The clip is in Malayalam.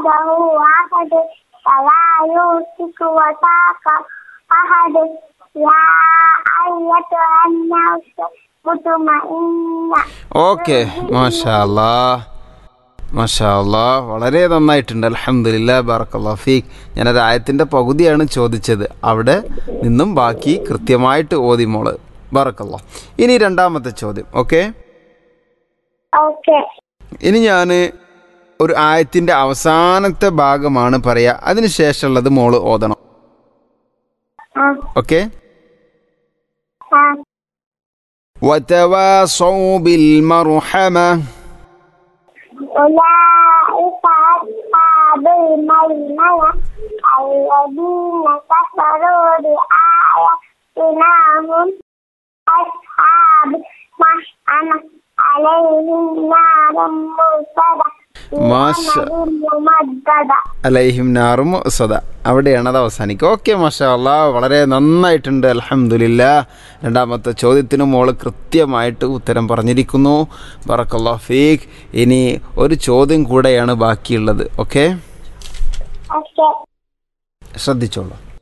وحده أحد فلا يوثق وثاق أحد يا أيتها النفس مطمئنة ഓക്കെ മാഷാ അല്ലാ മാഷാ അല്ലാ വളരെ നന്നായിട്ടുണ്ട് അലഹമില്ല ബറക്കല്ലാ ഫീഖ് ഞാനത് ആയത്തിൻ്റെ പകുതിയാണ് ചോദിച്ചത് അവിടെ നിന്നും ബാക്കി കൃത്യമായിട്ട് ഓതി മോള് ബറക്കല്ലാ ഇനി രണ്ടാമത്തെ ചോദ്യം ഓക്കെ أوكي ഇനി ഞാൻ ഒരു ആയത്തിൻ്റെ അവസാനത്തെ ഭാഗമാണ് പറയുക അതിന് ശേഷമുള്ളത് മോള് ഓതണം آه. ഓക്കെ آه. وتواصوا بالمرحمة أولئك أصحاب الميمنة الذين كفروا بآياتنا هم أصحاب مشأمة عليهم نار مرصدة മാഷ- ممددة അലൈഹിം നാറും സദ അവിടെയാണ് അത് അവസാനിക്കുക ഓക്കെ മാഷാ അല്ലാ വളരെ നന്നായിട്ടുണ്ട് അലഹമുല്ല രണ്ടാമത്തെ ചോദ്യത്തിന് മോള് കൃത്യമായിട്ട് ഉത്തരം പറഞ്ഞിരിക്കുന്നു ബറക്കല്ലാ ഫീഖ് ഇനി ഒരു ചോദ്യം കൂടെയാണ് ബാക്കിയുള്ളത് ഓക്കെ أوكي ശ്രദ്ധിച്ചോളൂ